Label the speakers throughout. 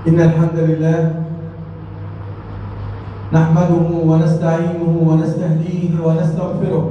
Speaker 1: إن الحمد لله نحمده ونستعينه ونستهديه ونستغفره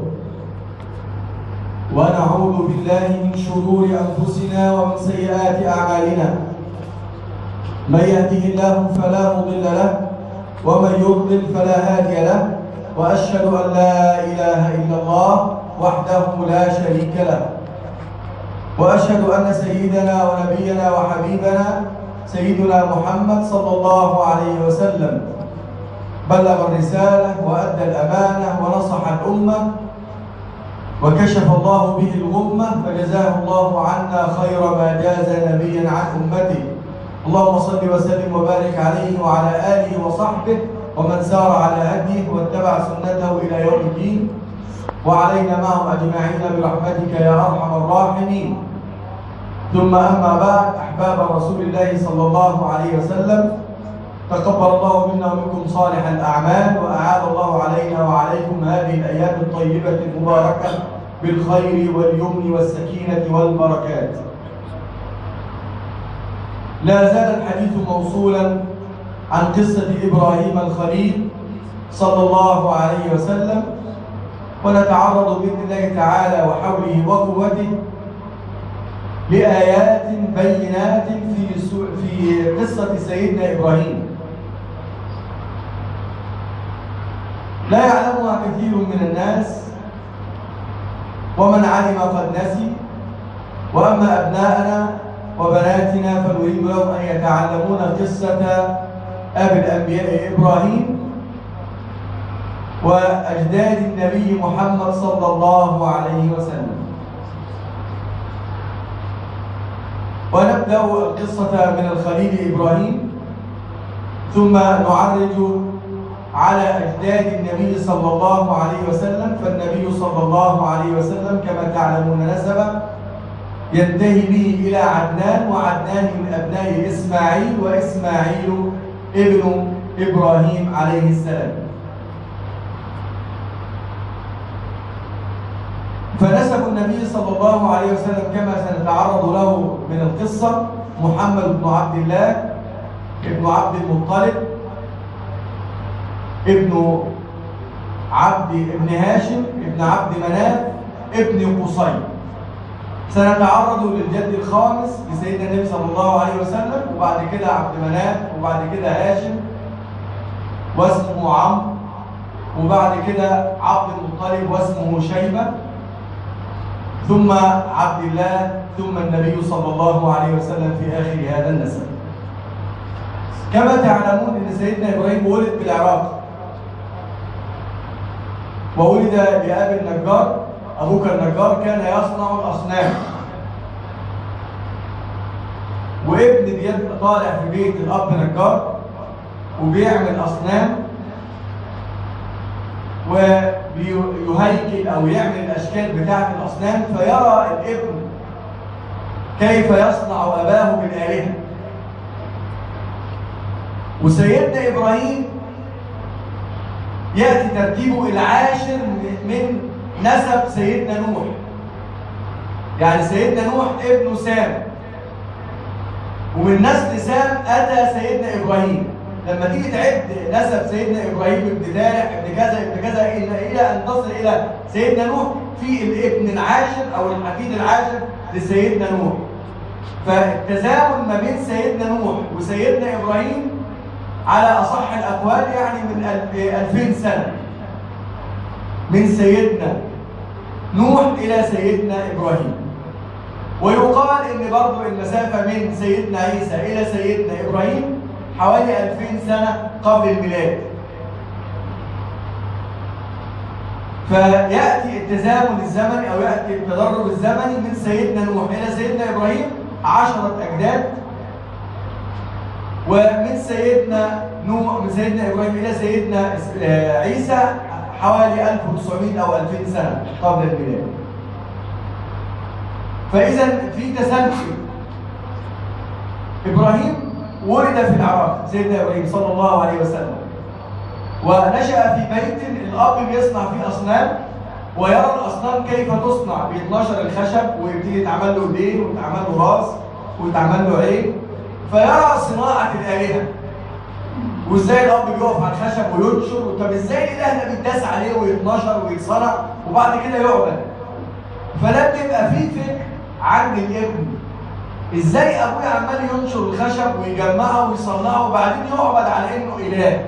Speaker 1: ونعوذ بالله من شرور أنفسنا ومن سيئات أعمالنا من يهده الله فلا مضل له ومن يضلل فلا هادي له وأشهد أن لا إله إلا الله وحده لا شريك له وأشهد أن سيدنا ونبينا وحبيبنا سيدنا محمد صلى الله عليه وسلم بلغ الرسالة وأدى الأمانة ونصح الأمة وكشف الله به الغمة فجزاه الله عنا خير ما جاز نبيا عن أمته اللهم صل وسلم وبارك عليه وعلى آله وصحبه ومن سار على هديه واتبع سنته إلى يوم الدين وعلينا معهم أجمعين برحمتك يا أرحم الراحمين ثم أما بعد أحباب رسول الله صلى الله عليه وسلم تقبل الله منا ومنكم صالح الأعمال وأعاد الله علينا وعليكم هذه الأيام الطيبة المباركة بالخير واليمن والسكينة والبركات لا زال الحديث موصولا عن قصة إبراهيم الخليل صلى الله عليه وسلم ونتعرض بإذن الله تعالى وحوله وقوته لآيات بينات في في قصة سيدنا إبراهيم لا يعلمها كثير من الناس ومن علم قد نسي وأما أبناءنا وبناتنا فنريد لهم أن يتعلمون قصة أبي الأنبياء إبراهيم وأجداد النبي محمد صلى الله عليه وسلم ونبدأ القصة من الخليل إبراهيم ثم نعرج على أجداد النبي صلى الله عليه وسلم فالنبي صلى الله عليه وسلم كما تعلمون نسبه ينتهي به إلى عدنان وعدنان من أبناء إسماعيل وإسماعيل ابن إبراهيم عليه السلام فنسب النبي صلى الله عليه وسلم كما سنتعرض له من القصة محمد بن عبد الله ابن عبد المطلب ابن عبد ابن هاشم ابن عبد مناف ابن قصي سنتعرض للجد الخامس لسيدنا النبي صلى الله عليه وسلم وبعد كده عبد مناف وبعد كده هاشم واسمه عمرو وبعد كده عبد المطلب واسمه شيبه ثم عبد الله ثم النبي صلى الله عليه وسلم في آخر هذا النسب كما تعلمون أن سيدنا إبراهيم ولد بالعراق وولد لأبي النجار أبوك النجار كان يصنع الأصنام وابن بيد طالع في بيت الأب نجار وبيعمل أصنام ويهيكل او يعمل الاشكال بتاعه الاصنام فيرى الابن كيف يصنع اباه بالالهه وسيدنا ابراهيم ياتي ترتيبه العاشر من نسب سيدنا نوح يعني سيدنا نوح ابنه سام ومن نسل سام اتى سيدنا ابراهيم لما تيجي تعد نسب سيدنا ابراهيم ابن دارح ابن كذا ابن كذا الى الى ان تصل الى سيدنا نوح في الابن العاشر او الحفيد العاشر لسيدنا نوح فالتزامن ما بين سيدنا نوح وسيدنا ابراهيم على اصح الاقوال يعني من 2000 سنه من سيدنا نوح الى سيدنا ابراهيم ويقال ان برضه المسافه من سيدنا عيسى الى سيدنا ابراهيم حوالي 2000 سنة قبل الميلاد فيأتي التزامن الزمني أو يأتي التدرج الزمني من سيدنا نوح إلى سيدنا إبراهيم عشرة أجداد ومن سيدنا نوح من سيدنا إبراهيم إلى سيدنا عيسى حوالي 1900 أو 2000 سنة قبل الميلاد فإذا في تسلسل إبراهيم ولد في العراق سيدنا ابراهيم صلى الله عليه وسلم ونشأ في بيت الأب بيصنع فيه أصنام ويرى الأصنام كيف تصنع بيتنشر الخشب ويبتدي يتعمل له ايدين ويتعمل له راس ويتعمل له عين فيرى صناعة الآلهة وازاي الاب بيقف على الخشب وينشر طب ازاي الاله ده بيتداس عليه ويتنشر ويتصنع وبعد كده يعبد فلم يبقى في فكر عند الابن ازاي ابويا عمال ينشر الخشب ويجمعه ويصنعه وبعدين يعبد على انه اله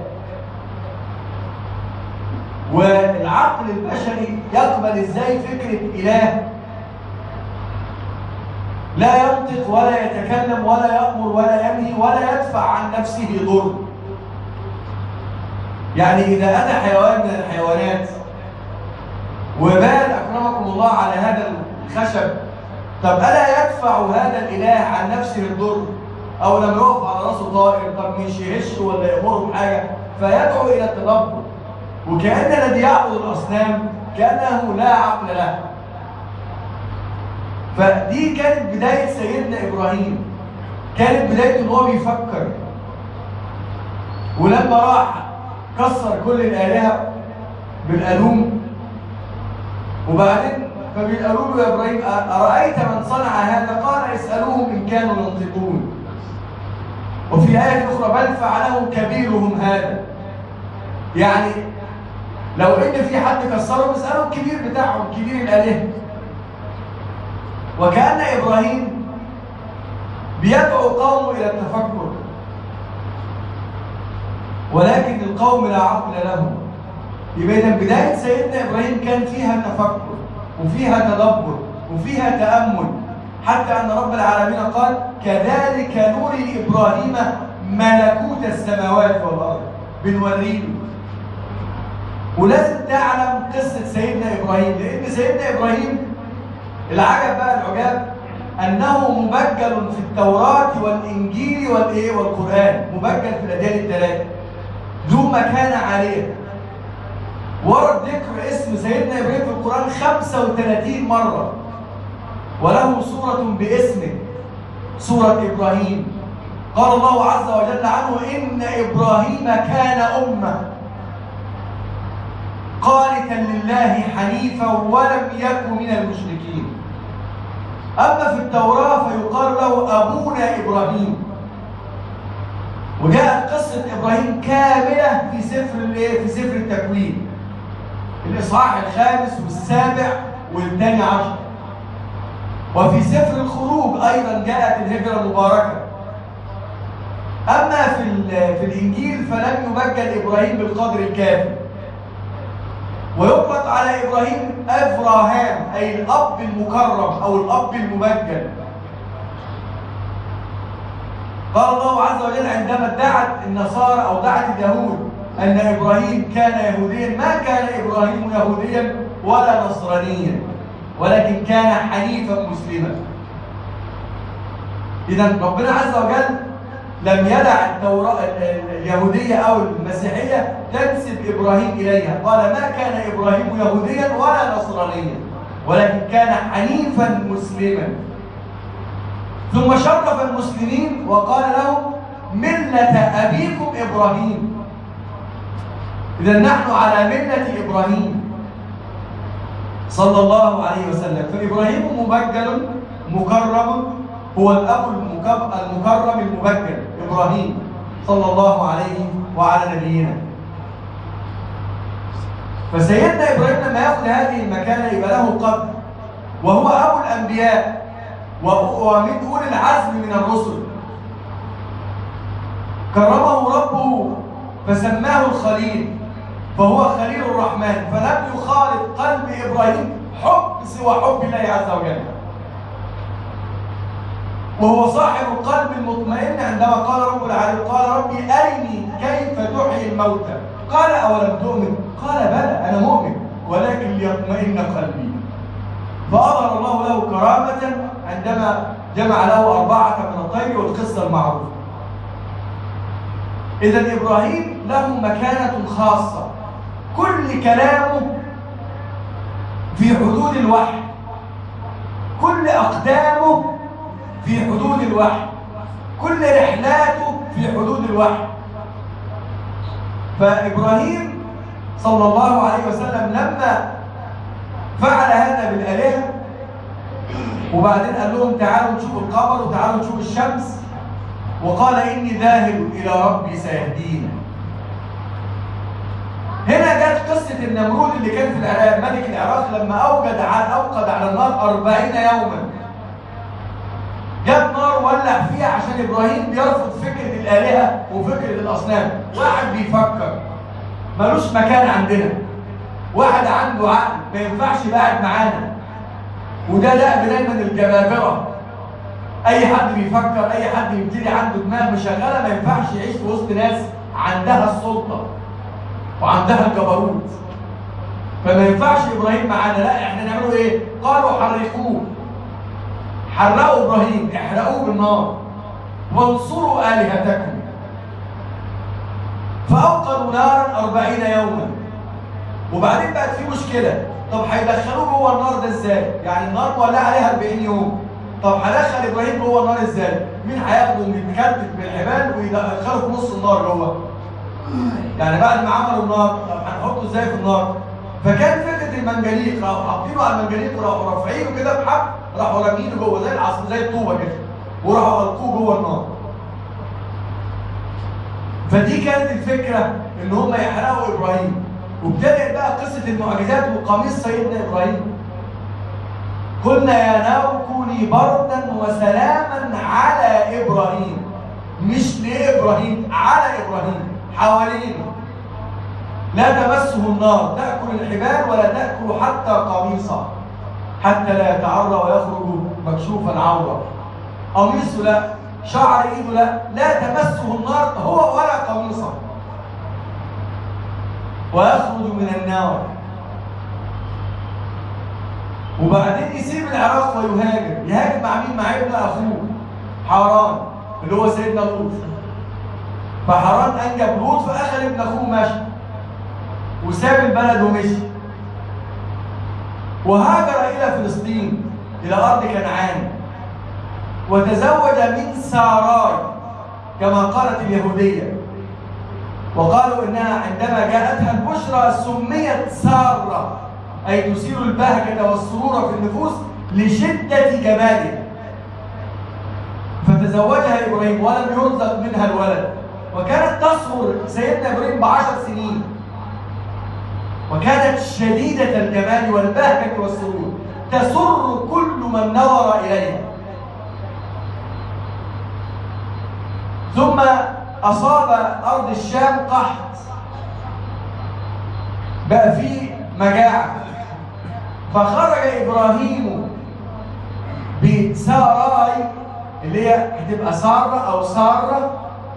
Speaker 1: والعقل البشري يقبل ازاي فكره اله لا ينطق ولا يتكلم ولا يأمر ولا ينهي ولا يدفع عن نفسه ضر يعني إذا أتى حيوان من الحيوانات وبال أكرمكم الله على هذا الخشب طب ألا يدفع هذا الإله عن نفسه الضر أو لما يقف على راسه طائر طب مش يهش ولا يأمره بحاجة فيدعو إلى التدبر وكأن الذي يعبد الأصنام كأنه لا عقل له فدي كانت بداية سيدنا إبراهيم كانت بداية إن هو بيفكر ولما راح كسر كل الآلهة بالألوم وبعدين فبيقولوا له يا إبراهيم أرأيت من صنع هذا قال اسألوهم إن كانوا ينطقون وفي آية أخرى بل فعله كبيرهم هذا يعني لو إن في حد كسرهم اسألوا الكبير بتاعهم كبير الآلهة وكأن إبراهيم بيدعو قومه إلى التفكر ولكن القوم لا عقل لهم يبقى إذا بداية سيدنا إبراهيم كان فيها تفكر وفيها تدبر وفيها تأمل حتى أن رب العالمين قال كذلك نري إبراهيم ملكوت السماوات والأرض بنوريه ولازم تعلم قصة سيدنا إبراهيم لأن سيدنا إبراهيم العجب بقى العجاب أنه مبجل في التوراة والإنجيل والإيه والقرآن مبجل في الأديان الثلاثة ذو مكانة عالية ورد ذكر اسم سيدنا إبراهيم في القرآن 35 مرة وله سورة باسمه سورة إبراهيم قال الله عز وجل عنه إن إبراهيم كان أمة قانتا لله حنيفا ولم يكن من المشركين أما في التوراة فيقال له أبونا إبراهيم وجاءت قصة إبراهيم كاملة في سفر الايه؟ في سفر التكوين الإصحاح الخامس والسابع والثاني عشر وفي سفر الخروج أيضا جاءت الهجرة المباركة أما في في الإنجيل فلم يمجد إبراهيم بالقدر الكافي ويطلق على إبراهيم أفراهام أي الأب المكرم أو الأب الممجد قال الله عز وجل عندما ادعت النصارى أو دعت اليهود أن إبراهيم كان يهوديا ما كان إبراهيم يهوديا ولا نصرانيا ولكن كان حنيفا مسلما إذا ربنا عز وجل لم يدع التوراة اليهودية أو المسيحية تنسب إبراهيم إليها قال ما كان إبراهيم يهوديا ولا نصرانيا ولكن كان حنيفا مسلما ثم شرف المسلمين وقال لهم ملة أبيكم إبراهيم إذا نحن على ملة إبراهيم صلى الله عليه وسلم فإبراهيم مبجل مكرم هو الأب المكرم المبجل إبراهيم صلى الله عليه وعلى نبينا فسيدنا إبراهيم لما يأخذ هذه المكانة يبقى له قدر وهو أبو الأنبياء ومن أولي العزم من الرسل كرمه ربه فسماه الخليل فهو خليل الرحمن فلم يخالط قلب إبراهيم حب سوى حب الله عز وجل وهو صاحب القلب المطمئن عندما قال رب العالمين قال ربي أرني كيف تحيي الموتى قال أولم تؤمن قال بلى أنا مؤمن ولكن ليطمئن قلبي فأظهر الله له كرامة عندما جمع له أربعة من الطير والقصة المعروفة إذا إبراهيم له مكانة خاصة كل كلامه في حدود الوحي كل أقدامه في حدود الوحي كل رحلاته في حدود الوحي فإبراهيم صلى الله عليه وسلم لما فعل هذا بالآلهة وبعدين قال لهم تعالوا نشوف القمر وتعالوا نشوف الشمس وقال إني ذاهب إلى ربي سيهدين هنا جت قصة النمرود اللي كان في العراق ملك العراق لما أوجد على أوقد على النار أربعين يوما جاب نار ولع فيها عشان إبراهيم بيرفض فكرة الآلهة وفكرة الأصنام واحد بيفكر ملوش مكان عندنا واحد عنده عقل ما ينفعش يبقى معانا وده دأب دايما الجبابرة اي حد بيفكر اي حد يبتدي عنده دماغ مشغله ما ينفعش يعيش في وسط ناس عندها السلطه وعندها الجبروت فما ينفعش ابراهيم معانا لا احنا نعمله ايه قالوا حرقوه حرقوا ابراهيم احرقوه بالنار وانصروا الهتكم فاوقدوا نارا أربعين يوما وبعدين بقت في مشكله طب هيدخلوه جوه النار ده ازاي يعني النار مولعه عليها 40 يوم طب هدخل ابراهيم جوه النار ازاي مين هياخده ويتكتف بالحبال ويدخله في نص النار جوه يعني بعد ما عملوا النار طب هنحطه ازاي في النار فكان فكره المنجنيق راحوا حاطينه على المنجنيق وراحوا رافعينه كده بحق راحوا رامينه جوه زي العصر زي الطوبه كده وراحوا القوه جوه النار فدي كانت الفكره ان هم يحرقوا ابراهيم وابتدت بقى قصه المعجزات وقميص سيدنا ابراهيم قلنا يا نار كوني بردا وسلاما على ابراهيم مش لابراهيم على ابراهيم حوالينه لا تمسه النار تاكل الحبال ولا تاكل حتى قميصه حتى لا يتعرى ويخرج مكشوف العوره قميصه لا شعر ايده لا لا تمسه النار هو ولا قميصه ويخرج من النار وبعدين يسيب العراق ويهاجر يهاجر مع مين مع ابن اخوه حران اللي هو سيدنا لوط فحران انجب لوط فاخذ ابن اخوه مشى وساب البلد ومشي وهاجر الى فلسطين الى ارض كنعان وتزوج من ساراي كما قالت اليهوديه وقالوا انها عندما جاءتها البشرى سميت ساره أي تثير البهجة والسرور في النفوس لشدة جمالها فتزوجها إبراهيم ولم يرزق منها الولد وكانت تصغر سيدنا إبراهيم بعشر سنين وكانت شديدة الجمال والبهجة والسرور تسر كل من نظر إليها ثم أصاب أرض الشام قحط بقى فيه مجاعة فخرج إبراهيم بساراي اللي هي هتبقى سارة أو سارة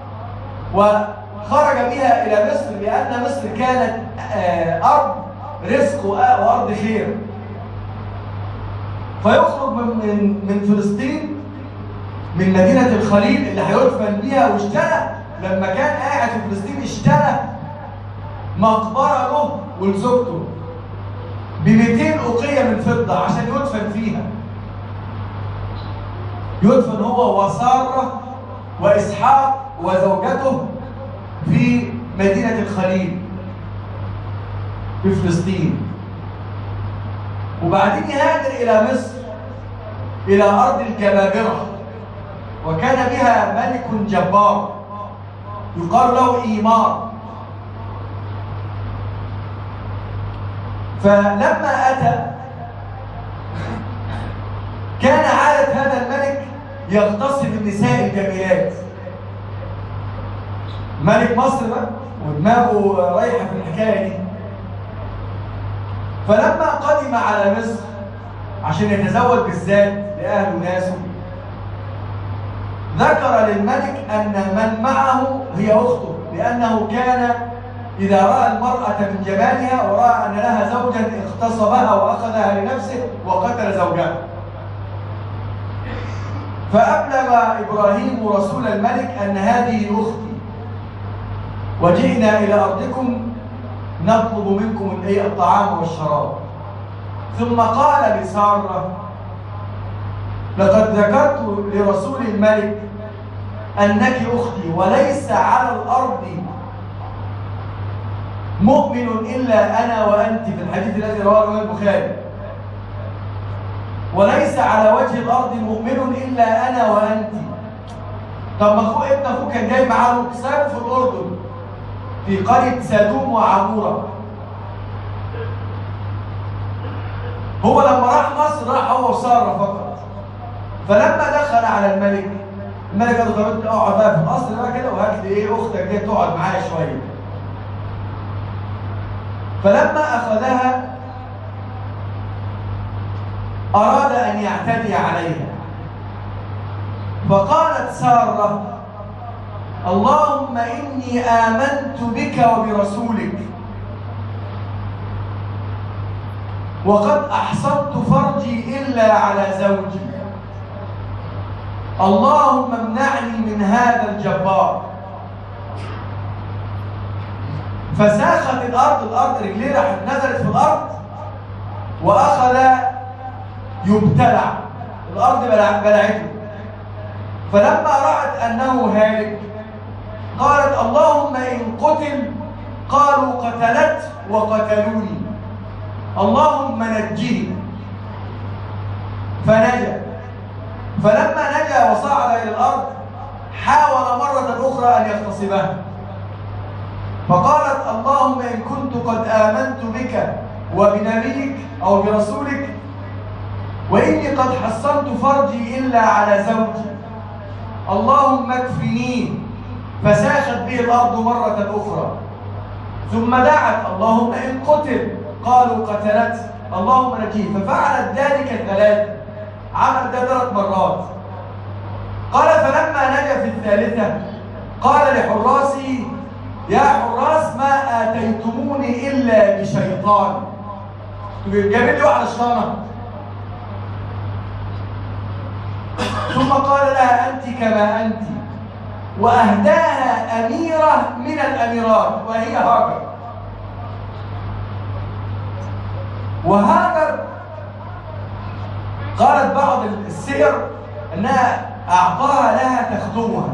Speaker 1: وخرج بها إلى مصر لأن مصر كانت أرض رزق وأرض خير فيخرج من من فلسطين من مدينة الخليل اللي هيدفن بيها واشترى لما كان قاعد في فلسطين اشترى مقبرة له ولزوجته ب 200 أوقية من فضة عشان يدفن فيها يدفن هو وسارة وإسحاق وزوجته في مدينة الخليل في فلسطين وبعدين يهاجر إلى مصر إلى أرض الجبابرة وكان بها ملك جبار يقال له إيمار فلما أتى كان عادة هذا الملك يغتصب النساء الجميلات ملك مصر بقى ودماغه رايحة في الحكاية دي فلما قدم على مصر عشان يتزوج بالذات لأهل وناسه ذكر للملك أن من معه هي أخته لأنه كان إذا رأى المرأة من جمالها ورأى أن لها زوجا اغتصبها وأخذها لنفسه وقتل زوجها فأبلغ إبراهيم رسول الملك أن هذه أختي وجئنا إلى أرضكم نطلب منكم الطعام والشراب ثم قال لسارة لقد ذكرت لرسول الملك أنك أختي وليس على الأرض مؤمن إلا أنا وأنت في الحديث الذي رواه الإمام البخاري وليس على وجه الأرض مؤمن إلا أنا وأنت طب ما اخوه ابن اخوه كان جاي معاه سابه في الاردن في قريه سدوم وعموره هو لما راح مصر راح هو وساره فقط فلما دخل على الملك الملك قال له طب اقعد بقى في القصر بقى كده وهات لي ايه اختك دي تقعد معايا شويه فلما اخذها اراد ان يعتدي عليها فقالت ساره اللهم اني امنت بك وبرسولك وقد احصنت فرجي الا على زوجي اللهم امنعني من هذا الجبار فساخت الارض الارض رجليه راحت نزلت في الارض واخذ يبتلع الارض بلعته فلما رأت انه هالك قالت اللهم ان قتل قالوا قتلت وقتلوني اللهم نجني فنجا فلما نجا وصعد إلى الأرض حاول مرة أخرى أن يغتصبها فقالت اللهم إن كنت قد آمنت بك وبنبيك أو برسولك وإني قد حصنت فرجي إلا على زوجي اللهم اكفنيه فساخت به الأرض مرة أخرى ثم دعت اللهم إن قتل قالوا قتلت اللهم نجيه ففعلت ذلك ثلاثة عمل ده ثلاث مرات قال فلما نجا في الثالثة قال لحراسه يا حراس ما آتيتموني إلا بشيطان جابت له على شيطانة ثم قال لها أنت كما أنت وأهداها أميرة من الأميرات وهي هاجر وهاجر قالت بعض السير أنها أعطاها لها تخدمها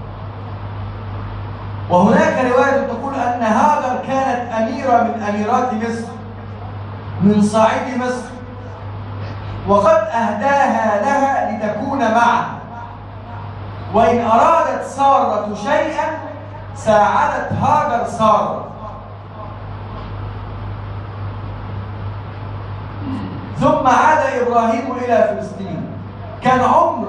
Speaker 1: وهناك رواية تقول أن هاجر كانت أميرة من أميرات مصر من صعيد مصر وقد أهداها لها لتكون معه وإن أرادت سارة شيئا ساعدت هاجر سارة ثم عاد إبراهيم إلى فلسطين كان عمر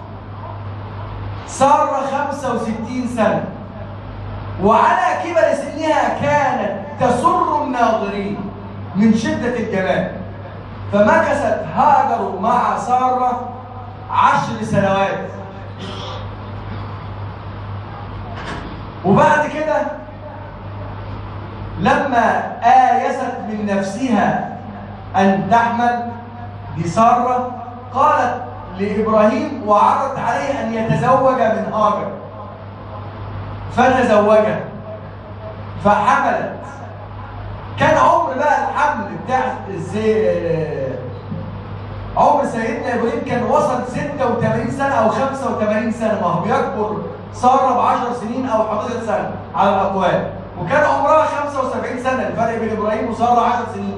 Speaker 1: سارة 65 سنة وعلى كبر سنها كانت تسر الناظرين من شدة الجمال فمكثت هاجر مع سارة عشر سنوات وبعد كده لما آيست من نفسها أن تحمل بسارة قالت لإبراهيم وعرضت عليه أن يتزوج من هاجر فتزوجها فحملت كان عمر بقى الحمل بتاع عمر سيدنا ابراهيم كان وصل 86 سنه او 85 سنه ما هو بيكبر ساره ب 10 سنين او 11 سنه على الاقوال وكان عمرها 75 سنه الفرق بين ابراهيم وساره 10 سنين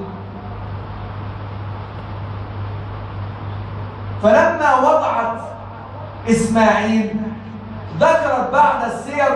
Speaker 1: فلما وضعت إسماعيل ذكرت بعد السير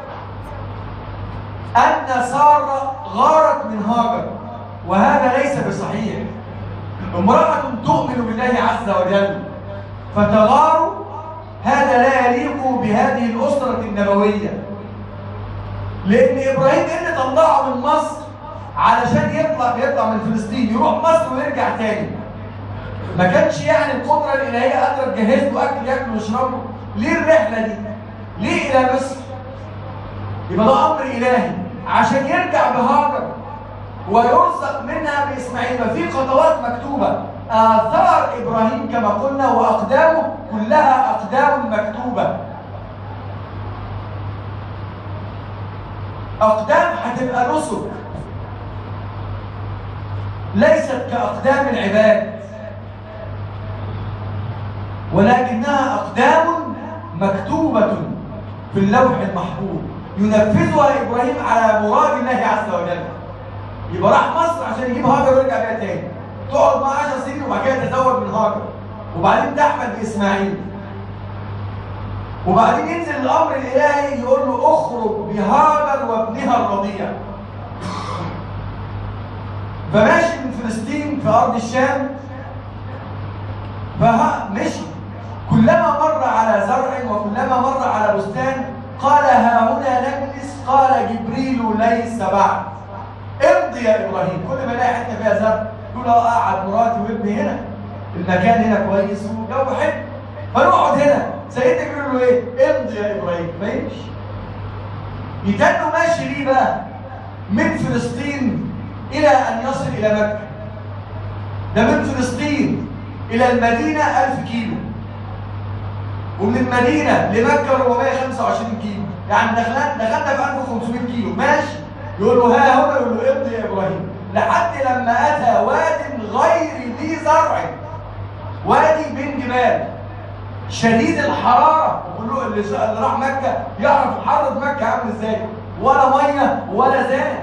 Speaker 1: أن سارة غارت من هاجر وهذا ليس بصحيح امرأة تؤمن بالله عز وجل فتغار هذا لا يليق بهذه الأسرة النبوية لأن إبراهيم اللي طلعه من مصر علشان يطلع يطلع من فلسطين يروح مصر ويرجع تاني ما كانش يعني القدرة الإلهية قادرة تجهز له أكل ياكل ويشربه ليه الرحلة دي؟ ليه إلى مصر؟ يبقى ده أمر إلهي عشان يرجع بهاجر ويرزق منها بإسماعيل ففي خطوات مكتوبة آثار إبراهيم كما قلنا وأقدامه كلها أقدام مكتوبة أقدام هتبقى رسل ليست كأقدام العباد ولكنها أقدام مكتوبة في اللوح المحفوظ ينفذها إبراهيم على مراد الله عز وجل يبقى راح مصر عشان يجيب هاجر ويرجع بيها تاني تقعد معاه 10 سنين وبعد كده تزوج من هاجر وبعدين تحمل بإسماعيل وبعدين ينزل الامر الالهي يقول له اخرج بهاجر وابنها الرضيع فماشي من فلسطين في ارض الشام فمشي كلما مر على زرع وكلما مر على بستان قال ها هنا نجلس قال جبريل ليس بعد امضي يا ابراهيم كل ما يلاقي حته فيها زرع يقول اه قعد مراتي وابني هنا المكان هنا كويس والجو حلو فنقعد هنا سيدنا جبريل له ايه؟ امضي يا ابراهيم ما يمشي يتنوا ماشي ليه بقى؟ من فلسطين الى ان يصل الى مكه ده من فلسطين الى المدينه 1000 كيلو ومن المدينه لمكه 425 كيلو يعني دخلنا دخلنا في 1500 كيلو ماشي يقول له ها هنا يقول له امضي يا ابراهيم لحد لما اتى واد غير ذي زرع وادي بين جبال شديد الحراره كله اللي اللي راح مكه يعرف حراره مكه عامل ازاي ولا ميه ولا زاد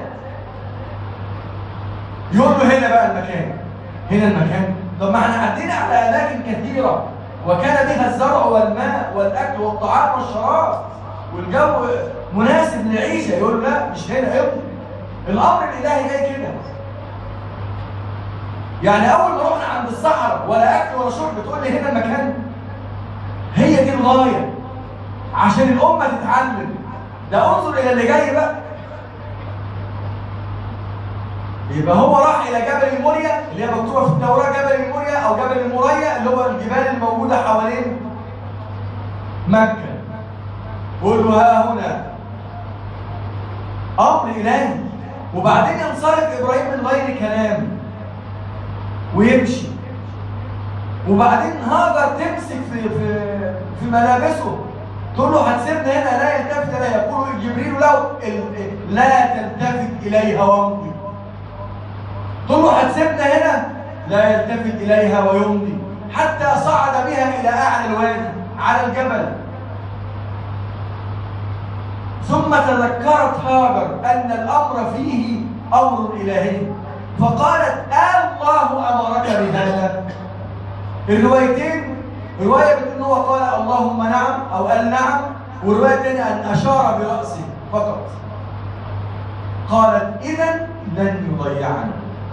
Speaker 1: يقول له هنا بقى المكان هنا المكان طب ما احنا عدينا على اماكن كثيره وكان بها الزرع والماء والاكل والطعام والشراب والجو مناسب للعيشه يقول له لا مش هنا ابني الامر الالهي جاي كده يعني اول ما رحنا عند الصحراء ولا اكل ولا شرب بتقول لي هنا المكان هي دي الغايه عشان الامه تتعلم ده انظر الى اللي جاي بقى يبقى هو راح الى جبل الموريا اللي هي مكتوبه في التوراه جبل الموريا او جبل الموريا اللي هو الجبال الموجوده حوالين مكه قول له ها هنا امر الهي وبعدين ينصرف ابراهيم من غير كلام ويمشي وبعدين هاجر تمسك في في في ملابسه تقول له هتسيبنا هنا لا يلتفت اليها يقول جبريل له لا تلتفت اليها وامضي تقول له هتسيبنا هنا لا يلتفت اليها ويمضي حتى صعد بها الى اعلى الوادي على الجبل ثم تذكرت هاجر ان الامر فيه امر الهي فقالت الله امرك بهذا الروايتين روايه بتقول هو قال اللهم نعم او قال نعم والروايه الثانيه ان اشار براسه فقط قالت اذا لن يضيعنا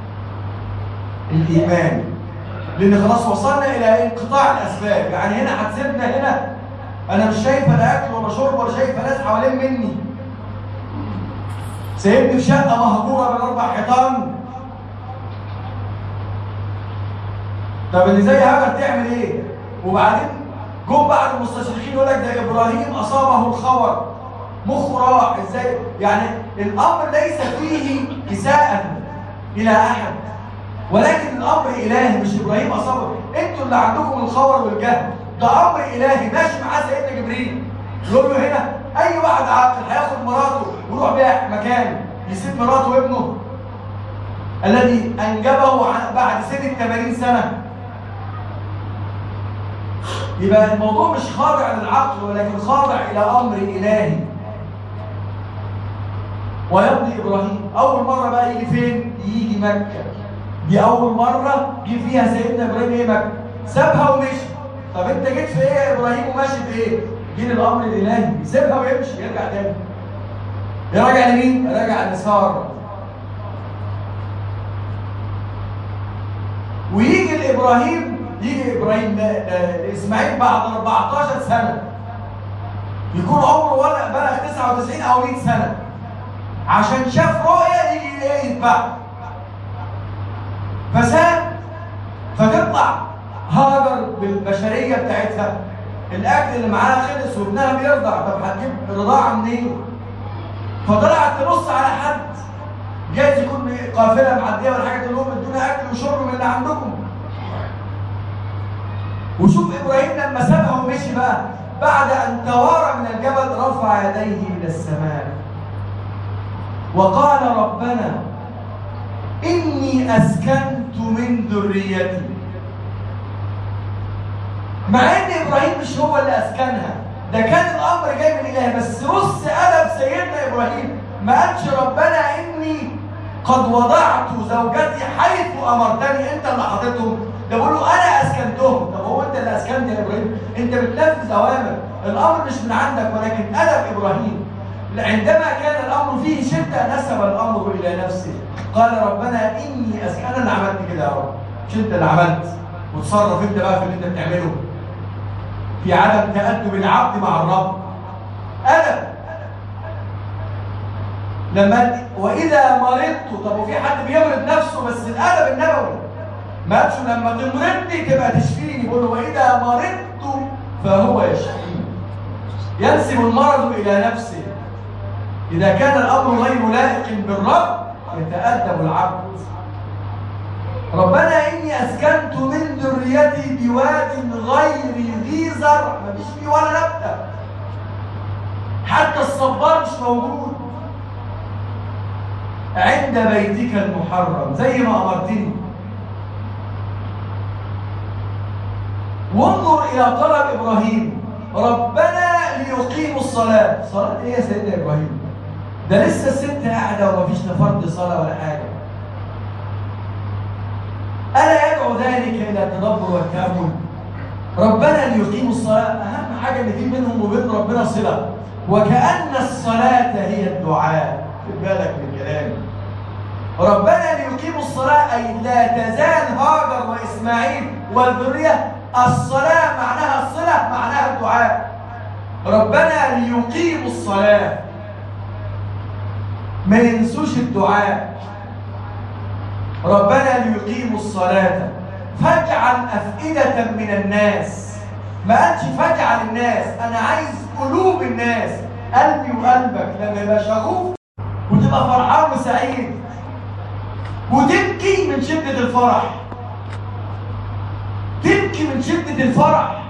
Speaker 1: الايمان لان خلاص وصلنا الى انقطاع الاسباب يعني هنا هتسيبنا هنا انا مش شايفه لا اكل ولا شرب ولا شايفه ناس حوالين مني سايبني في شقه مهجوره من اربع حيطان طب اللي زي هاجر تعمل ايه وبعدين جم بعد المستشرقين يقول لك ده ابراهيم اصابه الخور مخه راح ازاي يعني الامر ليس فيه اساءه الى احد ولكن الامر الهي مش ابراهيم اصابه انتوا اللي عندكم الخور والجهل ده امر الهي ماشي معاه سيدنا جبريل يقول له هنا اي واحد عاقل هياخد مراته ويروح بيها مكان يسيب مراته وابنه الذي انجبه بعد سن 80 سنه يبقى الموضوع مش خاضع للعقل ولكن خاضع الى امر الهي ويمضي ابراهيم اول مره بقى يجي فين يجي مكه دي اول مره جه فيها سيدنا ابراهيم ايه مكه سابها ومشي طب انت جيت في ايه يا ابراهيم وماشي في ايه جه الامر الالهي يسيبها ويمشي يرجع تاني يراجع لمين يراجع لساره ويجي لابراهيم يجي ابراهيم اسماعيل بعد 14 سنه يكون عمره ولا بلغ 99 او 100 سنه عشان شاف رؤيه يجي ايه يتبع فساب فتطلع هاجر بالبشريه بتاعتها الاكل اللي معاها خلص وابنها بيرضع طب هتجيب رضاعه منين؟ فطلعت تبص على حد جايز يكون قافله معديه ولا حاجه تقول لهم ادونا اكل وشرب من اللي عندكم وشوف ابراهيم لما سابها ومشي بقى بعد ان توارى من الجبل رفع يديه الى السماء وقال ربنا اني اسكنت من ذريتي مع ان ابراهيم مش هو اللي اسكنها ده كان الامر جاي من اله بس بص ادب سيدنا ابراهيم ما قالش ربنا اني قد وضعت زوجتي حيث امرتني انت اللي حاططهم ده بقول له انا اسكنتهم طب هو انت اللي اسكنت يا ابراهيم انت بتنفذ اوامر الامر مش من عندك ولكن ادب ابراهيم عندما كان الامر فيه شده نسب الامر الى نفسه قال ربنا اني أس... انا اللي عملت كده يا رب مش انت اللي عملت وتصرف انت بقى في اللي انت بتعمله في عدم تأدب العبد مع الرب أدب لما وإذا مرضت طب وفي حد بيمرض نفسه بس الأدب النبوي ما قالش لما تمرضني تبقى تشفيني بيقول وإذا مرضت فهو يشفيني ينسب المرض إلى نفسه إذا كان الأمر غير لائق بالرب يتأدب العبد ربنا إني أسكنت من ذريتي بواد غير ذي زرع مفيش فيه ولا نبتة حتى الصبار مش موجود عند بيتك المحرم زي ما أمرتني وانظر إلى طلب إبراهيم ربنا ليقيموا الصلاة صلاة إيه يا سيدنا إبراهيم ده لسه الست قاعدة ومفيش لا فرض صلاة ولا حاجة ألا يدعو ذلك إلى التدبر والتأمل ربنا ليقيموا الصلاة أهم حاجة إن في بينهم وبين ربنا صلة وكأن الصلاة هي الدعاء خد بالك من كلامي ربنا ليقيموا الصلاة أي لا تزال هاجر وإسماعيل والذرية الصلاة معناها الصلة معناها الدعاء ربنا ليقيموا الصلاة ما ينسوش الدعاء ربنا ليقيموا الصلاة فاجعل أفئدة من الناس ما قالش فاجعل الناس أنا عايز قلوب الناس قلبي وقلبك لما يبقى شغوف وتبقى فرحان وسعيد وتبكي من شدة الفرح تبكي من شدة الفرح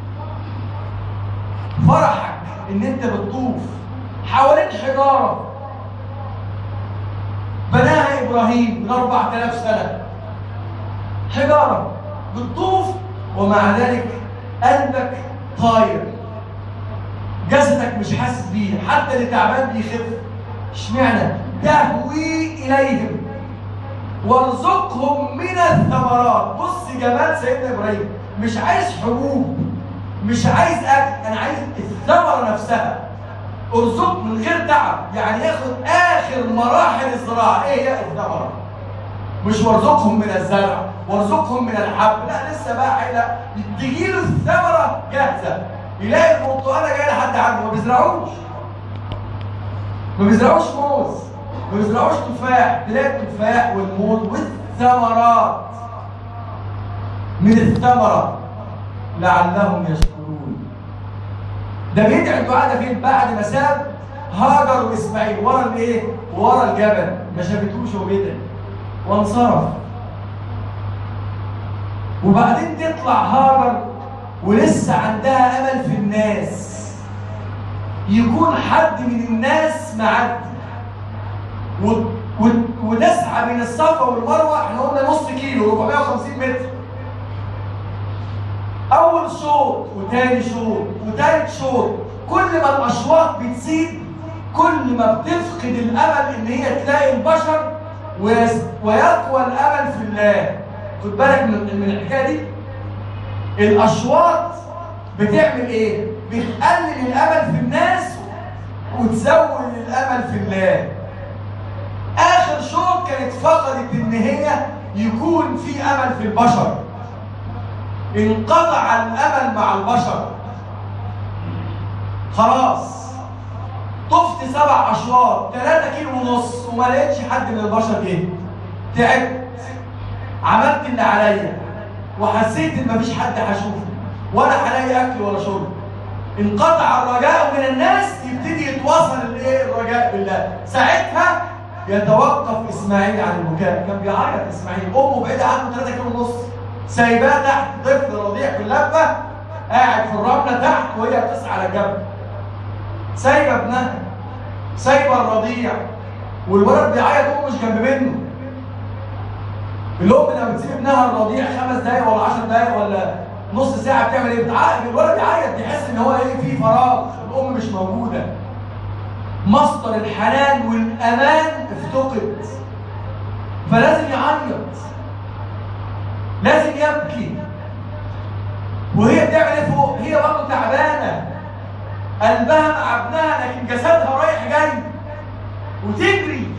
Speaker 1: فرحك ان انت بتطوف حوالين حجارة بناها ابراهيم من 4000 سنة حجارة بتطوف ومع ذلك قلبك طاير جسدك مش حاسس بيه حتى اللي تعبان بيخف اشمعنى تهوي اليهم وارزقهم من الثمرات بص جمال سيدنا ابراهيم مش عايز حبوب مش عايز اكل انا عايز الثمره نفسها ارزق من غير تعب يعني ياخد اخر مراحل الزراعه ايه هي الثمره مش وارزقهم من الزرع وارزقهم من الحب لا لسه بقى حاجه تجيله الثمره جاهزه يلاقي البرتقاله جايه لحد عنده ما بيزرعوش ما بيزرعوش موز ما بيزرعوش تفاح تلاقي التفاح والموز والثمرات من الثمره لعلهم يشكرون ده بيدعي الدعاء ده فين بعد ما ساب هاجر واسماعيل ورا الايه ورا الجبل ما شافتوش وهو بيدعي وانصرف وبعدين تطلع هاجر ولسه عندها امل في الناس يكون حد من الناس معدي و... و... ونسعى من الصفا والمروه احنا قلنا نص كيلو 450 متر اول شوط وتاني شوط وتالت شوط كل ما الاشواط بتزيد كل ما بتفقد الامل ان هي تلاقي البشر ويس... ويقوى الامل في الله خد بالك من من الحكايه دي الاشواط بتعمل ايه بتقلل الامل في الناس وتزود الامل في الله اخر شوط كانت فقدت ان هي يكون في امل في البشر انقطع الامل مع البشر خلاص طفت سبع اشواط 3 كيلو ونص وما لقيتش حد من البشر جه تعبت عملت اللي عليا وحسيت ان مفيش حد هشوفه ولا هلاقي اكل ولا شرب انقطع الرجاء من الناس يبتدي يتواصل الايه الرجاء بالله ساعتها يتوقف اسماعيل عن البكاء كان بيعيط اسماعيل امه بعيده عنه 3 كيلو ونص سايباه تحت طفل رضيع في اللبه قاعد في الرمله تحت وهي بتسعى على الجبل سايبه ابنها سايبه الرضيع والولد بيعيط امه مش جنب منه الام لما بتسيب ابنها الرضيع خمس دقايق ولا 10 دقايق ولا نص ساعه بتعمل ايه؟ بتعيط الولد بيعيط بيحس ان هو ايه في فراغ الام مش موجوده مصدر الحنان والامان افتقد فلازم يعيط لازم يبكي وهي بتعمل ايه فوق؟ هي برضه تعبانه قلبها مع ابنها لكن جسدها رايح جاي وتجري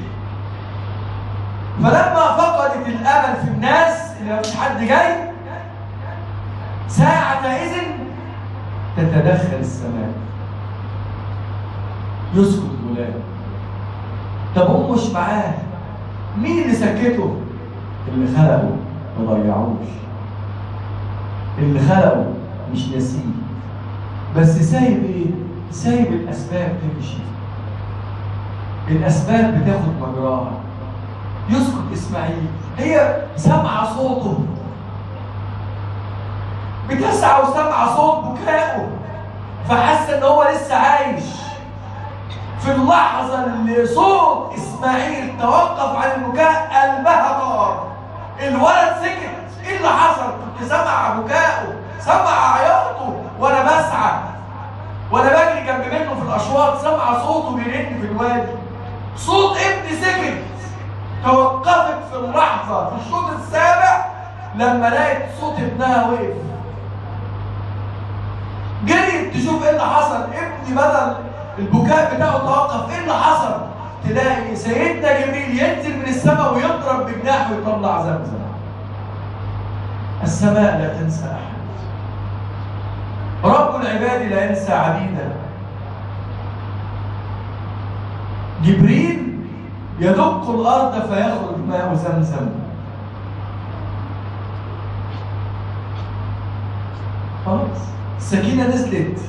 Speaker 1: فلما فقدت الامل في الناس اللي مفيش حد جاي ساعة إذن تتدخل السماء يسكت الولاد طب هم مش معاه مين اللي سكته؟ اللي خلقه ما ضيعوش اللي خلقه مش ناسيه بس سايب ايه؟ سايب الاسباب تمشي الاسباب بتاخد مجراها يسكت اسماعيل هي سامعه صوته بتسعى وسامعه صوت بكائه فحاسه ان هو لسه عايش في اللحظه اللي صوت اسماعيل توقف عن البكاء قلبها طار الولد سكت ايه اللي حصل كنت سامع بكائه سامع عياطه وانا بسعى وانا بجري جنب منه في الاشواط سامع صوته بيرن في الوادي صوت ابني سكت توقفت في اللحظه في الشوط السابع لما لقيت صوت ابنها وقف جريت تشوف ايه اللي حصل ابني بدل البكاء بتاعه توقف ايه اللي حصل تلاقي سيدنا جبريل ينزل من السماء ويضرب بجناحه ويطلع زمزم السماء لا تنسى احد رب العباد لا ينسى عبيدا جبريل يدق الارض فيخرج ماء زمزم خلاص السكينه نزلت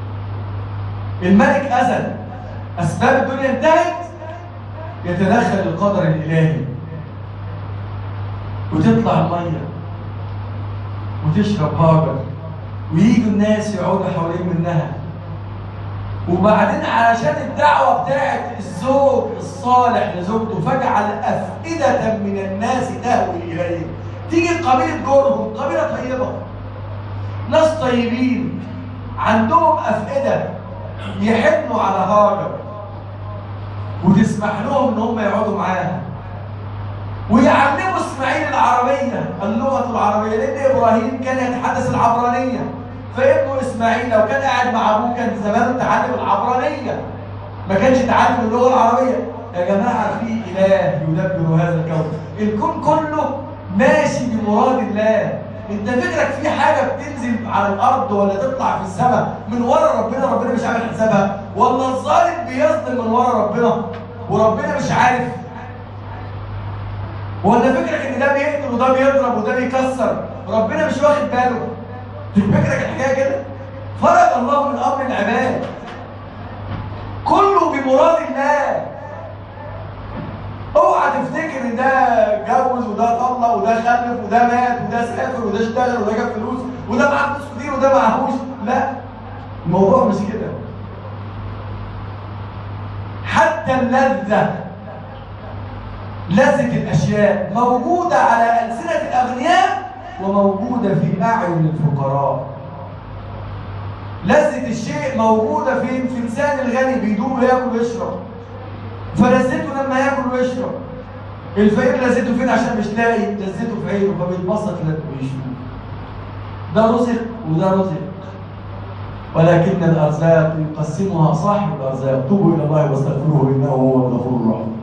Speaker 1: الملك اذن اسباب الدنيا انتهت يتدخل القدر الالهي وتطلع الميه وتشرب هاجر ويجوا الناس يقعدوا حوالين منها وبعدين علشان الدعوة بتاعت الزوج الصالح لزوجته فجعل أفئدة من الناس تهوي إليه تيجي قبيلة جورهم قبيلة طيبة ناس طيبين عندهم أفئدة يحنوا على هاجر وتسمح لهم ان هم يقعدوا معاها ويعلموا اسماعيل العربيه اللغه العربيه لان ابراهيم كان يتحدث العبرانيه فابنه اسماعيل لو كان قاعد مع ابوه كان زمانه اتعلم العبرانيه ما كانش اتعلم اللغه العربيه يا جماعه في اله يدبر هذا الكون الكون كله ماشي بمراد الله انت فكرك في حاجه بتنزل على الارض ولا تطلع في السماء من ورا ربنا ربنا مش عامل حسابها ولا الظالم بيظلم من ورا ربنا وربنا مش عارف ولا فكرك ان ده بيقتل وده بيضرب وده بيكسر ربنا مش واخد باله فكرك الحكايه كده فرض الله من امر العباد كله بمراد الله اوعى تفتكر ان ده جوز وده طلق وده خلف وده مات وده سافر وده اشتغل وده جاب فلوس وده معاه فلوس كتير وده معهوش لا الموضوع مش كده حتى اللذة لذة الأشياء موجودة على ألسنة الأغنياء وموجودة في أعين الفقراء لذة الشيء موجودة فين؟ في لسان الغني بيدوم وياكل ويشرب فلذته لما ياكل ويشرب الفقير لذته فين عشان مش لاقي لذته في عينه فبيتبسط لك ويشوف ده رزق وده رزق ولكن الارزاق يقسمها صاحب الارزاق توبوا الى الله واستغفروه انه هو الغفور الرحيم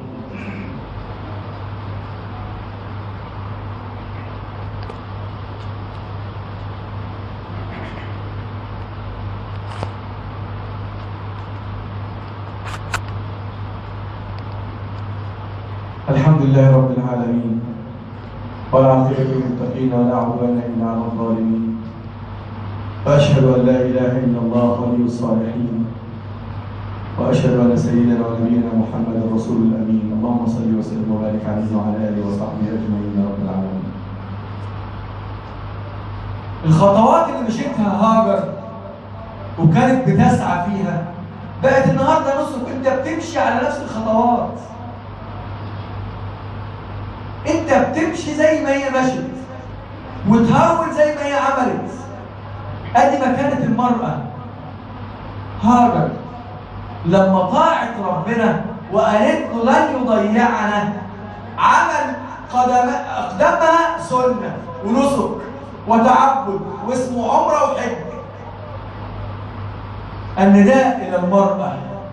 Speaker 1: الحمد لله رب العالمين والعاقبة للمتقين ولا عدوان إلا على الظالمين وأشهد أن لا إله إلا الله ولي الصالحين وأشهد أن سيدنا ونبينا محمد رسول الأمين اللهم صل وسلم وبارك عليه وعلى آله وصحبه أجمعين يا رب العالمين الخطوات اللي مشيتها هاجر وكانت بتسعى فيها بقت النهارده نصرك انت بتمشي على نفس الخطوات انت بتمشي زي ما هي مشت وتهرول زي ما هي عملت ادي مكانة المرأة هاجر لما طاعت ربنا وقالت له لن يضيعنا عمل قدم اقدامها سنة ونسك وتعبد واسمه عمرة وحج النداء إلى المرأة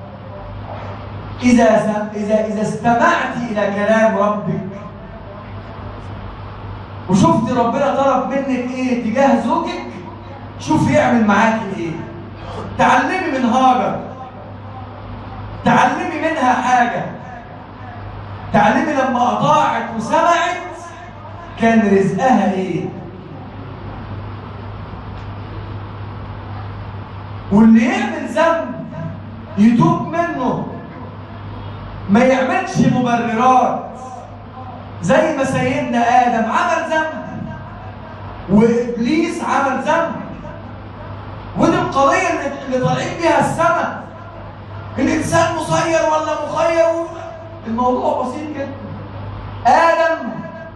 Speaker 1: إذا إذا إذا استمعت إلى كلام ربك وشفت ربنا طلب منك إيه تجاه زوجك شوف يعمل معاك إيه تعلمي من هاجر تعلمي منها حاجة تعلمي لما أطاعت وسمعت كان رزقها إيه واللي يعمل ذنب يتوب منه ما يعملش مبررات زي ما سيدنا آدم عمل ذنب وإبليس عمل ذنب ودي القضية اللي طالعين بيها السماء الإنسان مسير ولا مخير الموضوع بسيط جدا آدم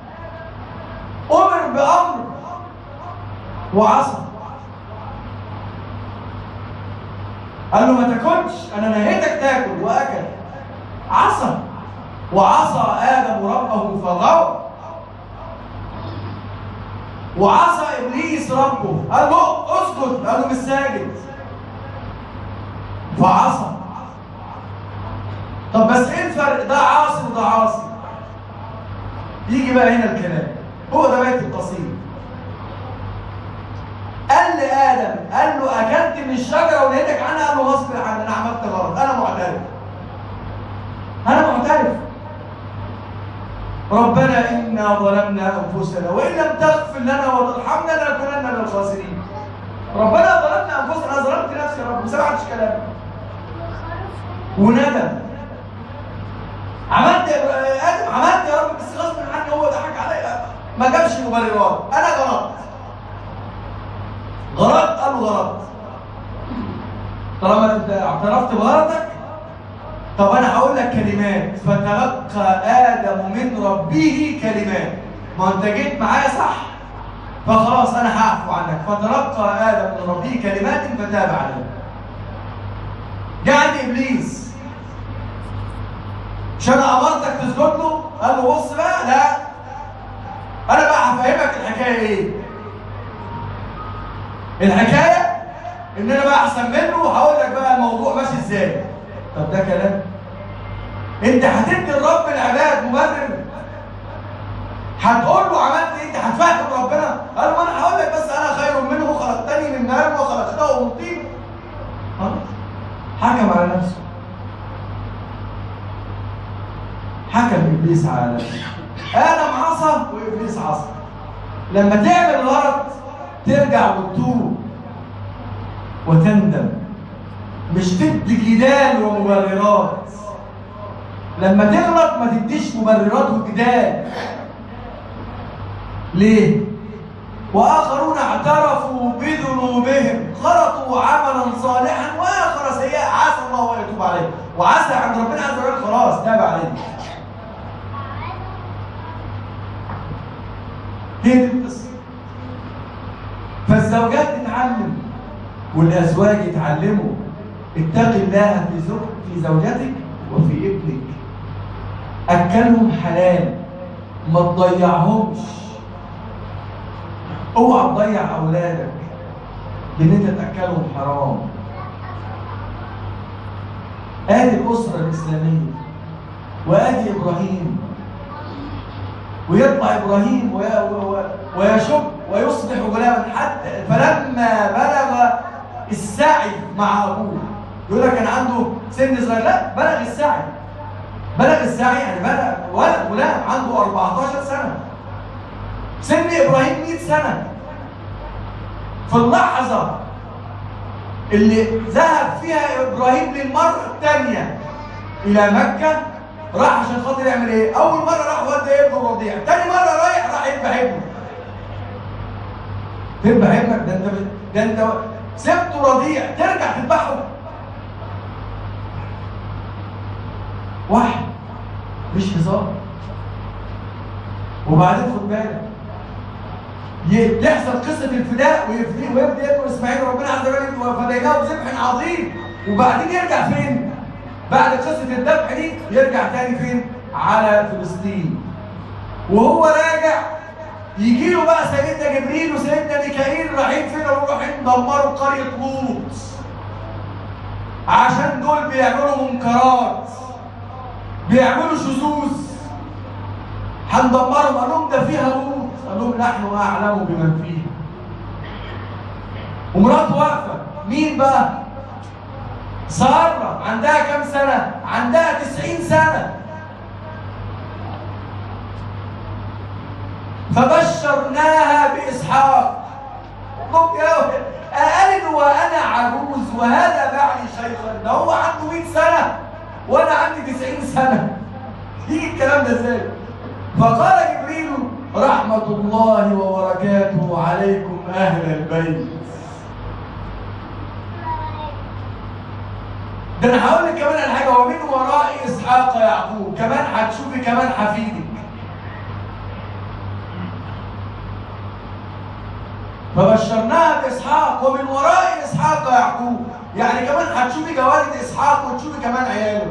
Speaker 1: أمر بأمر وعصى قال له ما تاكلش انا نهيتك تاكل واكل عصى وعصى ادم ربه فغوى وعصى ابليس ربه قال له اسجد قال له مش ساجد فعصى طب بس ايه الفرق ده عاصي وده عاصي يجي بقى هنا الكلام هو ده بيت القصيد قال لآدم قال له أكلت من الشجرة ونهيتك عنها قال له غصب عني أنا عملت غلط أنا معترف أنا معترف ربنا إنا ظلمنا أنفسنا وإن لم تغفر لنا وترحمنا لنكونن من الخاسرين ربنا ظلمنا أنفسنا أنا ظلمت نفسي يا رب ما سمعتش كلامي وندم عملت آدم عملت يا رب بس غصب عني هو ضحك عليا ما جابش مبررات أنا غلط غلط قالوا غلط طالما انت اعترفت بغلطك طب انا هقول لك كلمات فتلقى ادم من ربه كلمات ما انت جيت معايا صح فخلاص انا هعفو عنك فتلقى ادم من ربه كلمات فتاب عليه جه عند ابليس مش انا امرتك تسجد له قال له بص بقى لا انا بقى هفهمك الحكايه ايه الحكايه ان انا بقى احسن منه وهقول لك بقى الموضوع ماشي ازاي طب ده كلام انت هتدي لرب العباد مبرر هتقول له عملت ايه انت هتفهم ربنا قال له انا هقول لك بس انا خير منه خلقتني من نار وخلقته من طين خلاص حكم على نفسه حكم ابليس على نفسه ادم عصى وابليس عصى لما تعمل غلط ترجع وتتوب وتندم مش تدي جدال ومبررات لما تغلط ما تديش مبررات وجدال ليه واخرون اعترفوا بذنوبهم خلطوا عملا صالحا واخر سيئا عسى الله ان يتوب عليه وعسى عند ربنا عز وجل خلاص تاب عليه هي دي القصه فالزوجات تتعلم والازواج يتعلموا اتق الله في زوج في زوجتك وفي ابنك اكلهم حلال ما تضيعهمش اوعى تضيع اولادك بان انت تاكلهم حرام ادي الاسره الاسلاميه وادي ابراهيم ويطلع ابراهيم ويشب ويصبح غلاما حتى فلما بلغ السعي مع ابوه يقول لك كان عنده سن صغير لا بلغ السعي بلغ السعي يعني بلغ ولد غلام عنده 14 سنه سن ابراهيم 100 سنه في اللحظه اللي ذهب فيها ابراهيم للمره الثانيه الى مكه راح عشان خاطر يعمل ايه؟ اول مره راح ودى ابنه الرضيع، تاني مره رايح راح يذبح ابنه. تذبح ابنك ده انت ده انت سبته رضيع ترجع تذبحه. واحد مش هزار. وبعدين خد بالك تحصل قصه الفداء ويفدي ويفدي ابنه اسماعيل ربنا عز وجل وفديناه بذبح عظيم وبعدين يرجع فين؟ بعد قصة الذبح دي يرجع تاني فين؟ على فلسطين. وهو راجع يجي له بقى سيدنا جبريل وسيدنا ميكائيل رايحين فين؟ رايحين دمروا قرية لوط. عشان دول بيعملوا منكرات بيعملوا شذوذ هندمرهم قال لهم ده فيها موت قال لهم نحن اعلم بمن فيه ومراته واقفه مين بقى ساره عندها كام سنه عندها 90 سنه فبشرناها باسحاق قالت وانا عجوز وهذا بعلي شيخا ده هو عنده 100 سنه وانا عندي 90 سنه يجي الكلام ده ازاي فقال جبريل رحمه الله وبركاته عليكم اهل البيت ده انا هقول لك كمان على حاجه ومن وراء اسحاق يعقوب كمان هتشوفي كمان حفيدك فبشرناها باسحاق ومن وراء اسحاق يعقوب يعني كمان هتشوفي جوارد اسحاق وتشوفي كمان عياله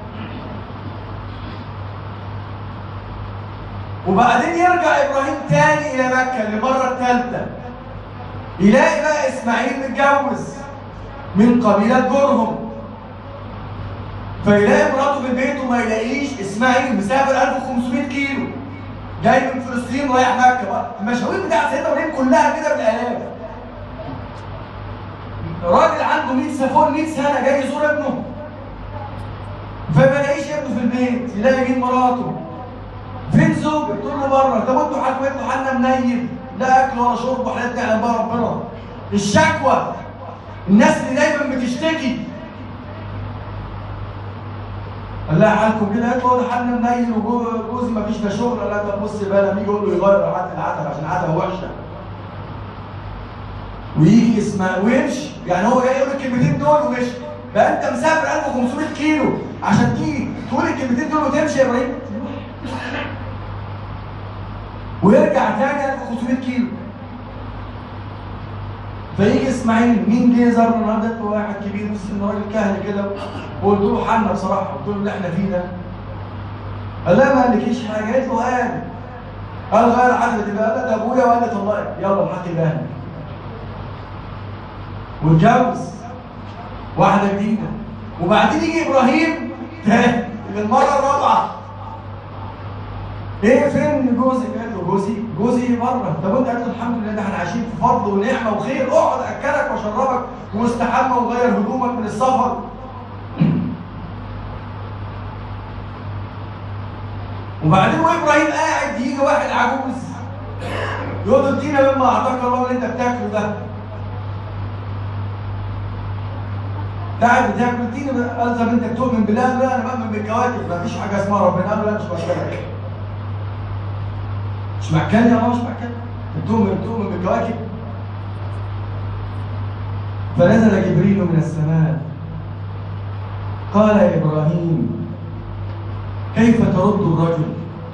Speaker 1: وبعدين يرجع ابراهيم تاني الى مكه للمره الثالثه يلاقي بقى اسماعيل متجوز من قبيله جرهم فيلاقي مراته في البيت وما يلاقيش اسماعيل مسافر 1500 كيلو جاي من فلسطين رايح مكه بقى المشاوير بتاعت سيدنا ابراهيم كلها كده بالالاف راجل عنده 100 سفون 100 سنه جاي يزور ابنه فما يلاقيش ابنه في البيت يلاقي مين مراته فين زوجك تقول له بره طب انتوا حكمتوا حالنا منيل لا اكل ولا شرب وحاجات دي على بقى ربنا الشكوى الناس اللي دايما بتشتكي قال لها حالكم كده قالت له حالنا منيل وجوزي ما فيش لا شغل لا طب بص بقى لما يجي يقول له يغير حد العتب عشان العتب وحشه ويجي يسمع ويمشي يعني هو جاي يقول الكلمتين دول ومشي بقى انت مسافر 1500 كيلو عشان تيجي تقول الكلمتين دول وتمشي يا ابراهيم ويرجع تاني 1500 كيلو فيجي اسماعيل مين جه زار النهارده واحد كبير في السن راجل كهل كده وقلت له حنا بصراحه قلت له اللي احنا فيه ده قال لا ما قالكيش حاجه قالت له قال قال غير حاجه بقى قال ده ابويا وقال لي طلقك يلا الحق باهلك واتجوز واحده جديده وبعدين يجي ابراهيم تاني للمره الرابعه ايه فين جوزك؟ قال له جوزي جوزي بره طب انت قالت له الحمد لله ده احنا عايشين في فضل ونعمه وخير اقعد اكلك واشربك واستحمى وغير هدومك من السفر وبعدين وابراهيم قاعد يجي واحد عجوز يقول له ادينا مما اعطاك الله اللي انت بتاكله ده قاعد بتاكل اديني قال طب انت بتؤمن بالله لا انا بؤمن بالكواكب ما فيش حاجه اسمها ربنا قال لا مش مشكله مش معكان يا الله مش معكان بتؤمن بتؤمن بالكواكب فنزل جبريل من السماء قال يا ابراهيم كيف ترد الرجل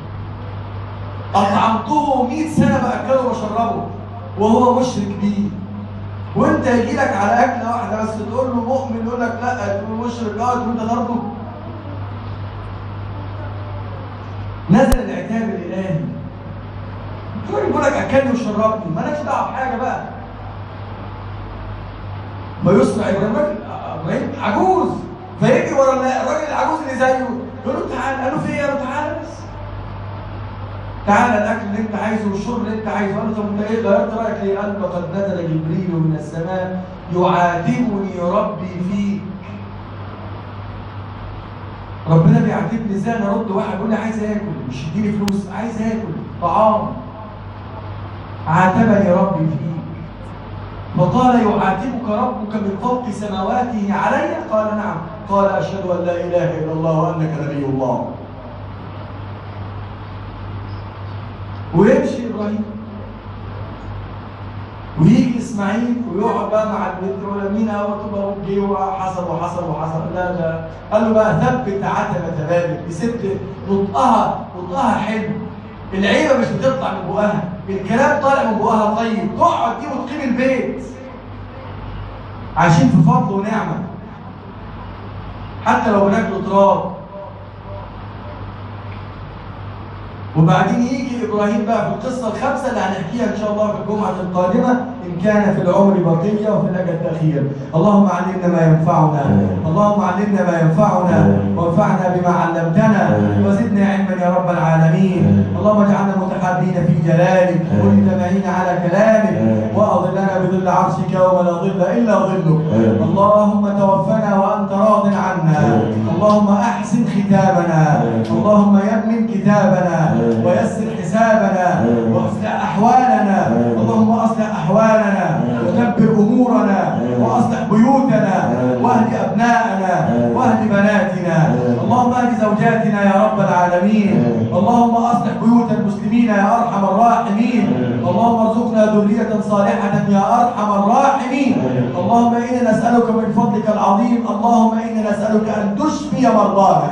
Speaker 1: اطعمته 100 سنه باكله واشربه وهو مشرك بي وانت يجي لك على اكله واحده بس تقول له مؤمن يقول لك لا تقول مشرك اه تقول انت ترده نزل العتاب الالهي الراجل بيقول لك اكلني وشربني مالكش دعوه بحاجه بقى ما يصنع ابراهيم ابراهيم عجوز فيجي ورا الراجل العجوز اللي زيه يقول له تعالى قال له في ايه؟ قال له تعالى بس تعالى الاكل اللي انت عايزه والشرب اللي انت عايزه قال له طب انت ايه غيرت رايك ليه؟ قال له قد نزل جبريل من السماء يعاتبني ربي فيك ربنا بيعاتبني ازاي انا ارد واحد يقول لي عايز اكل مش يديني فلوس عايز اكل طعام عاتبني ربي فيك فقال يعاتبك ربك من فوق سماواته علي قال نعم قال اشهد ان لا اله الا الله وانك نبي الله ويمشي ابراهيم ويجي اسماعيل ويقعد بقى مع البنت يقول مين تبقى جه وحصل وحصل وحصل لا لا قال له بقى ثبت عتبة بابك بست نطقها نطقها حلو العيبه مش بتطلع من بقها الكلام طالع من بقها طيب تقعد دي وتقيم البيت عايشين في فضل ونعمه حتى لو بناكلوا تراب وبعدين يجي ابراهيم بقى في القصه الخامسه اللي هنحكيها ان شاء الله في الجمعه القادمه ان كان في العمر بقيه وفي الاجل تاخير اللهم علمنا ما ينفعنا اللهم علمنا ما ينفعنا وانفعنا بما علمتنا وزدنا علما يا رب العالمين اللهم اجعلنا متحابين في جلالك ومجتمعين على كلامك واظلنا بظل عرشك يوم لا ظل الا ظلك اللهم توفنا وانت راض عنا اللهم احسن ختامنا اللهم يمن كتابنا ويسر حسابنا واصلح احوالنا اللهم اصلح احوالنا ودبر امورنا واصلح بيوتنا واهد ابناءنا واهد بناتنا اللهم اهد زوجاتنا يا رب العالمين اللهم اصلح بيوت المسلمين يا ارحم الراحمين اللهم ارزقنا ذريه صالحه يا ارحم الراحمين اللهم انا نسالك من فضلك العظيم اللهم انا نسالك ان تشفي مرضانا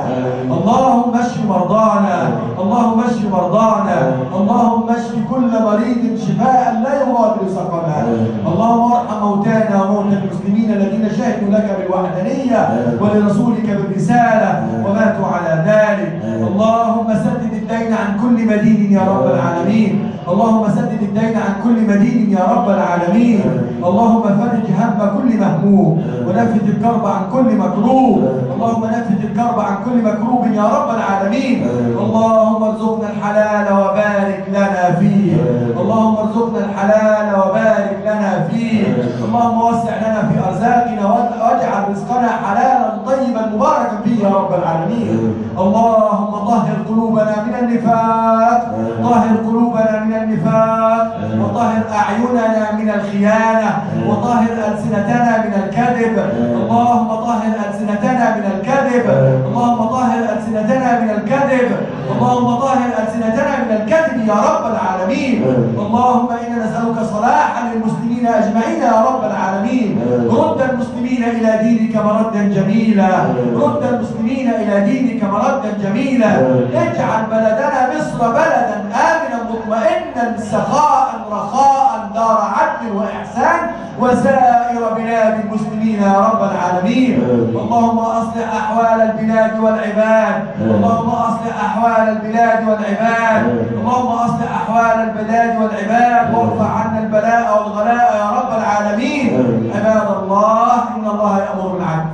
Speaker 1: اللهم اشف مرضانا اللهم اشف مرضانا اللهم اشف كل مريض شفاء لا يغادر سقما اللهم ارحم موتانا وموتى المسلمين الذين شهدوا لك بالوحدانيه ولرسولك بالرساله وماتوا على ذلك اللهم سدد الدين عن كل مدين يا رب العالمين اللهم سدد الدين عن كل مدين يا رب العالمين اللهم فرج هم كل مهموم ونفذ الكرب عن كل مكروب اللهم نفذ الكرب عن كل مكروب يا رب العالمين اللهم ارزقنا الحلال وبارك لنا فيه اللهم ارزقنا الحلال وبارك لنا فيه اللهم وسع لنا في ارزاقنا واجعل رزقنا حلالا طيبا مباركا فيه يا رب العالمين اللهم طهر قلوبنا من النفاق طهر قلوبنا من النفاق وطهر اعيننا من الخيانه وطهر السنتنا من الكذب اللهم طهر السنتنا من الكذب اللهم طهر السنتنا من الكذب اللهم طهر السنتنا من الكذب يا رب العالمين اللهم انا نسالك صلاحا للمسلمين اجمعين يا رب العالمين رد المسلمين الى دينك مردا جميلا رد المسلمين الى دينك مردا جميلا اجعل بلدنا مصر بلدا امنا مطمئنا سخاء رخاء دار عدل واحسان وسائر بلاد المسلمين يا رب العالمين اللهم اصلح احوال البلاد والعباد اللهم اصلح احوال البلاد والعباد اللهم اصلح احوال البلاد والعباد وارفع عنا البلاء والغلاء يا رب العالمين عباد الله ان الله يامر بالعدل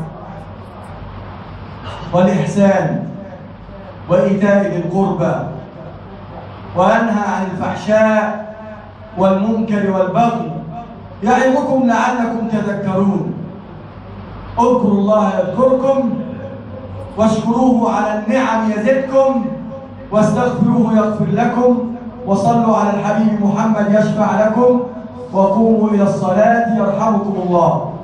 Speaker 1: والاحسان وايتاء ذي القربى وينهى عن الفحشاء والمنكر والبغي يعظكم لعلكم تذكرون اذكروا الله يذكركم واشكروه على النعم يزدكم واستغفروه يغفر لكم وصلوا على الحبيب محمد يشفع لكم وقوموا إلى الصلاة يرحمكم الله